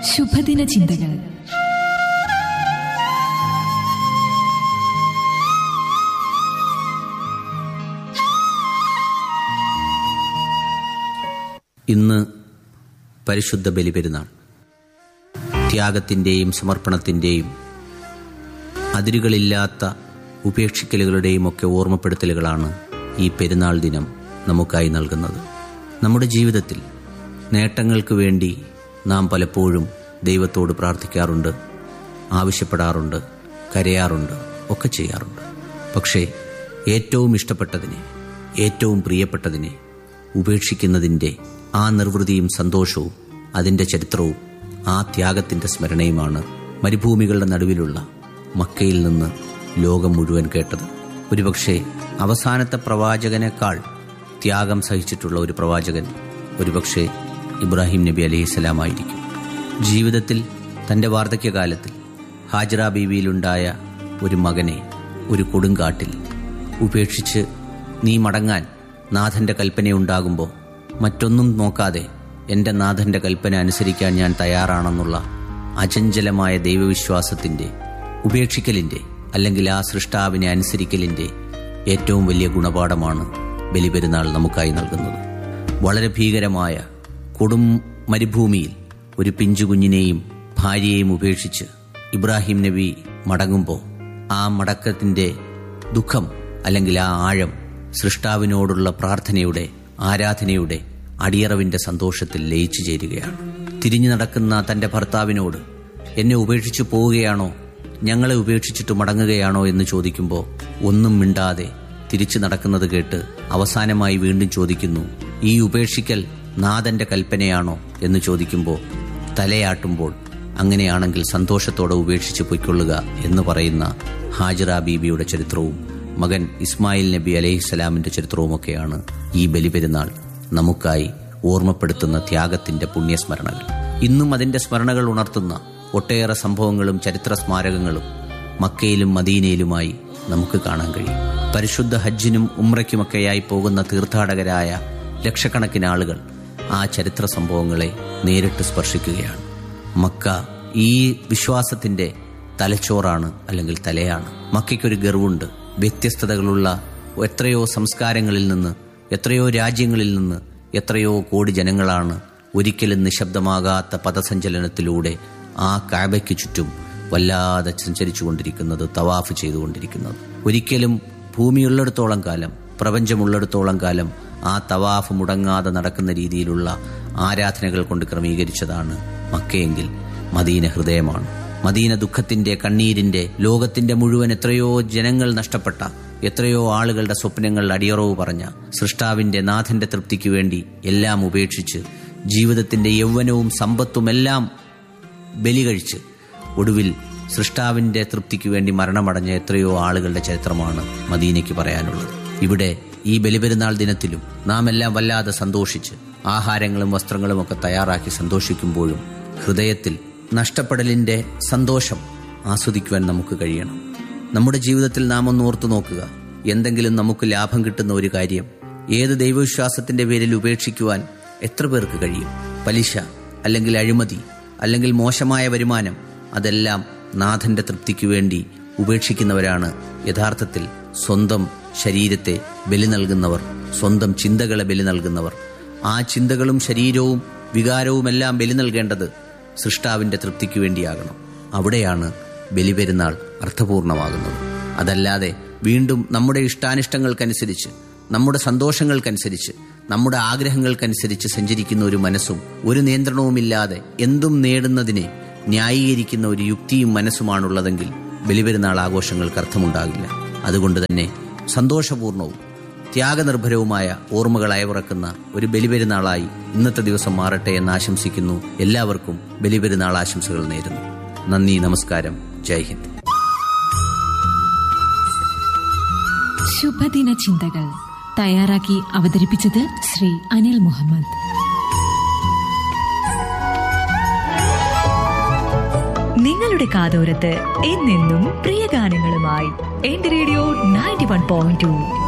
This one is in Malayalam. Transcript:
ശുഭദിന ചിന്തകൾ ഇന്ന് പരിശുദ്ധ ബലിപെരുന്നാൾ ത്യാഗത്തിൻ്റെയും സമർപ്പണത്തിൻ്റെയും അതിരുകളില്ലാത്ത ഉപേക്ഷിക്കലുകളുടെയും ഒക്കെ ഓർമ്മപ്പെടുത്തലുകളാണ് ഈ പെരുന്നാൾ ദിനം നമുക്കായി നൽകുന്നത് നമ്മുടെ ജീവിതത്തിൽ നേട്ടങ്ങൾക്ക് വേണ്ടി നാം പലപ്പോഴും ദൈവത്തോട് പ്രാർത്ഥിക്കാറുണ്ട് ആവശ്യപ്പെടാറുണ്ട് കരയാറുണ്ട് ഒക്കെ ചെയ്യാറുണ്ട് പക്ഷേ ഏറ്റവും ഇഷ്ടപ്പെട്ടതിനെ ഏറ്റവും പ്രിയപ്പെട്ടതിനെ ഉപേക്ഷിക്കുന്നതിൻ്റെ ആ നിർവൃതിയും സന്തോഷവും അതിൻ്റെ ചരിത്രവും ആ ത്യാഗത്തിൻ്റെ സ്മരണയുമാണ് മരുഭൂമികളുടെ നടുവിലുള്ള മക്കയിൽ നിന്ന് ലോകം മുഴുവൻ കേട്ടത് ഒരുപക്ഷെ അവസാനത്തെ പ്രവാചകനേക്കാൾ ത്യാഗം സഹിച്ചിട്ടുള്ള ഒരു പ്രവാചകൻ ഒരുപക്ഷെ ഇബ്രാഹിം നബി അലൈഹിസ്സലാമായിരിക്കും ജീവിതത്തിൽ തൻ്റെ വാർദ്ധക്യകാലത്തിൽ ഹാജറ ബീവിയിലുണ്ടായ ഒരു മകനെ ഒരു കൊടുങ്കാട്ടിൽ ഉപേക്ഷിച്ച് നീ മടങ്ങാൻ നാഥന്റെ കൽപ്പനയുണ്ടാകുമ്പോൾ മറ്റൊന്നും നോക്കാതെ എൻ്റെ നാഥന്റെ കൽപ്പന അനുസരിക്കാൻ ഞാൻ തയ്യാറാണെന്നുള്ള അചഞ്ചലമായ ദൈവവിശ്വാസത്തിൻ്റെ ഉപേക്ഷിക്കലിൻ്റെ അല്ലെങ്കിൽ ആ സൃഷ്ടാവിനെ അനുസരിക്കലിൻ്റെ ഏറ്റവും വലിയ ഗുണപാഠമാണ് ബലിപെരുന്നാൾ നമുക്കായി നൽകുന്നത് വളരെ ഭീകരമായ കൊടും മരുഭൂമിയിൽ ഒരു പിഞ്ചു കുഞ്ഞിനെയും ഭാര്യയെയും ഉപേക്ഷിച്ച് ഇബ്രാഹിം നബി മടങ്ങുമ്പോൾ ആ മടക്കത്തിൻ്റെ ദുഃഖം അല്ലെങ്കിൽ ആ ആഴം സൃഷ്ടാവിനോടുള്ള പ്രാർത്ഥനയുടെ ആരാധനയുടെ അടിയറവിന്റെ സന്തോഷത്തിൽ ലയിച്ചു ചേരുകയാണ് തിരിഞ്ഞു നടക്കുന്ന തന്റെ ഭർത്താവിനോട് എന്നെ ഉപേക്ഷിച്ചു പോവുകയാണോ ഞങ്ങളെ ഉപേക്ഷിച്ചിട്ട് മടങ്ങുകയാണോ എന്ന് ചോദിക്കുമ്പോൾ ഒന്നും മിണ്ടാതെ തിരിച്ചു നടക്കുന്നത് കേട്ട് അവസാനമായി വീണ്ടും ചോദിക്കുന്നു ഈ ഉപേക്ഷിക്കൽ നാഥന്റെ കൽപ്പനയാണോ എന്ന് ചോദിക്കുമ്പോൾ തലയാട്ടുമ്പോൾ അങ്ങനെയാണെങ്കിൽ സന്തോഷത്തോടെ ഉപേക്ഷിച്ച് പൊയ്ക്കൊള്ളുക എന്ന് പറയുന്ന ഹാജറ ബീബിയുടെ ചരിത്രവും മകൻ ഇസ്മായിൽ നബി അലൈഹിസ്സലാമിന്റെ ചരിത്രവുമൊക്കെയാണ് ഈ ബലിപെരുന്നാൾ നമുക്കായി ഓർമ്മപ്പെടുത്തുന്ന ത്യാഗത്തിന്റെ പുണ്യസ്മരണകൾ ഇന്നും അതിന്റെ സ്മരണകൾ ഉണർത്തുന്ന ഒട്ടേറെ സംഭവങ്ങളും ചരിത്ര സ്മാരകങ്ങളും മക്കയിലും മദീനയിലുമായി നമുക്ക് കാണാൻ കഴിയും പരിശുദ്ധ ഹജ്ജിനും ഉമ്രയ്ക്കുമൊക്കെയായി പോകുന്ന തീർത്ഥാടകരായ ലക്ഷക്കണക്കിന് ആളുകൾ ആ ചരിത്ര സംഭവങ്ങളെ നേരിട്ട് സ്പർശിക്കുകയാണ് മക്ക ഈ വിശ്വാസത്തിന്റെ തലച്ചോറാണ് അല്ലെങ്കിൽ തലയാണ് മക്കയ്ക്കൊരു ഗർവുണ്ട് വ്യത്യസ്തതകളുള്ള എത്രയോ സംസ്കാരങ്ങളിൽ നിന്ന് എത്രയോ രാജ്യങ്ങളിൽ നിന്ന് എത്രയോ കോടി ജനങ്ങളാണ് ഒരിക്കലും നിശബ്ദമാകാത്ത പദസഞ്ചലനത്തിലൂടെ ആ കാബയ്ക്ക് ചുറ്റും വല്ലാതെ സഞ്ചരിച്ചുകൊണ്ടിരിക്കുന്നത് തവാഫ് ചെയ്തുകൊണ്ടിരിക്കുന്നത് ഒരിക്കലും ഭൂമിയുള്ളിടത്തോളം കാലം പ്രപഞ്ചമുള്ളിടത്തോളം കാലം ആ തവാഫ് മുടങ്ങാതെ നടക്കുന്ന രീതിയിലുള്ള ആരാധനകൾ കൊണ്ട് ക്രമീകരിച്ചതാണ് മക്കയെങ്കിൽ മദീന ഹൃദയമാണ് മദീന ദുഃഖത്തിന്റെ കണ്ണീരിന്റെ ലോകത്തിന്റെ മുഴുവൻ എത്രയോ ജനങ്ങൾ നഷ്ടപ്പെട്ട എത്രയോ ആളുകളുടെ സ്വപ്നങ്ങൾ അടിയറവ് പറഞ്ഞ സൃഷ്ടാവിന്റെ നാഥന്റെ തൃപ്തിക്ക് വേണ്ടി എല്ലാം ഉപേക്ഷിച്ച് ജീവിതത്തിന്റെ യൗവനവും സമ്പത്തുമെല്ലാം ബലി കഴിച്ച് ഒടുവിൽ സൃഷ്ടാവിന്റെ തൃപ്തിക്ക് വേണ്ടി മരണമടഞ്ഞ എത്രയോ ആളുകളുടെ ചരിത്രമാണ് മദീനയ്ക്ക് പറയാനുള്ളത് ഇവിടെ ഈ ബലിപെരുന്നാൾ ദിനത്തിലും നാം എല്ലാം വല്ലാതെ സന്തോഷിച്ച് ആഹാരങ്ങളും വസ്ത്രങ്ങളും ഒക്കെ തയ്യാറാക്കി സന്തോഷിക്കുമ്പോഴും ഹൃദയത്തിൽ നഷ്ടപ്പെടലിന്റെ സന്തോഷം ആസ്വദിക്കുവാൻ നമുക്ക് കഴിയണം നമ്മുടെ ജീവിതത്തിൽ നാം ഒന്ന് ഓർത്തു നോക്കുക എന്തെങ്കിലും നമുക്ക് ലാഭം കിട്ടുന്ന ഒരു കാര്യം ഏത് ദൈവവിശ്വാസത്തിന്റെ പേരിൽ ഉപേക്ഷിക്കുവാൻ എത്ര പേർക്ക് കഴിയും പലിശ അല്ലെങ്കിൽ അഴിമതി അല്ലെങ്കിൽ മോശമായ വരുമാനം അതെല്ലാം നാഥന്റെ തൃപ്തിക്ക് വേണ്ടി ഉപേക്ഷിക്കുന്നവരാണ് യഥാർത്ഥത്തിൽ സ്വന്തം ശരീരത്തെ ബലി നൽകുന്നവർ സ്വന്തം ചിന്തകളെ ബലി നൽകുന്നവർ ആ ചിന്തകളും ശരീരവും വികാരവുമെല്ലാം ബലി നൽകേണ്ടത് സൃഷ്ടാവിന്റെ തൃപ്തിക്ക് വേണ്ടിയാകണം അവിടെയാണ് ബലിപെരുന്നാൾ അർത്ഥപൂർണമാകുന്നത് അതല്ലാതെ വീണ്ടും നമ്മുടെ ഇഷ്ടാനിഷ്ടങ്ങൾക്കനുസരിച്ച് നമ്മുടെ സന്തോഷങ്ങൾക്കനുസരിച്ച് നമ്മുടെ ആഗ്രഹങ്ങൾക്കനുസരിച്ച് സഞ്ചരിക്കുന്ന ഒരു മനസ്സും ഒരു നിയന്ത്രണവുമില്ലാതെ എന്തും നേടുന്നതിനെ ന്യായീകരിക്കുന്ന ഒരു യുക്തിയും മനസ്സുമാണുള്ളതെങ്കിൽ ബലിപെരുന്നാൾ ആഘോഷങ്ങൾക്ക് അർത്ഥമുണ്ടാകില്ല അതുകൊണ്ട് തന്നെ സന്തോഷപൂർണവും ത്യാഗനിർഭരവുമായ ഓർമ്മകൾ അയവിറക്കുന്ന ഒരു ബലിപെരുന്നാളായി ഇന്നത്തെ ദിവസം മാറട്ടെ എന്ന് ആശംസിക്കുന്നു എല്ലാവർക്കും ബലിപെരുന്നാൾ ആശംസകൾ നേരുന്നു നന്ദി നമസ്കാരം ജയ് ഹിന്ദ് ശുഭദിന ചിന്തകൾ തയ്യാറാക്കി അവതരിപ്പിച്ചത് ശ്രീ അനിൽ മുഹമ്മദ് നിങ്ങളുടെ കാതോരത്ത് എന്നെന്നും പ്രിയ ഗാനങ്ങളുമായി എന്റെ radio ninety one point to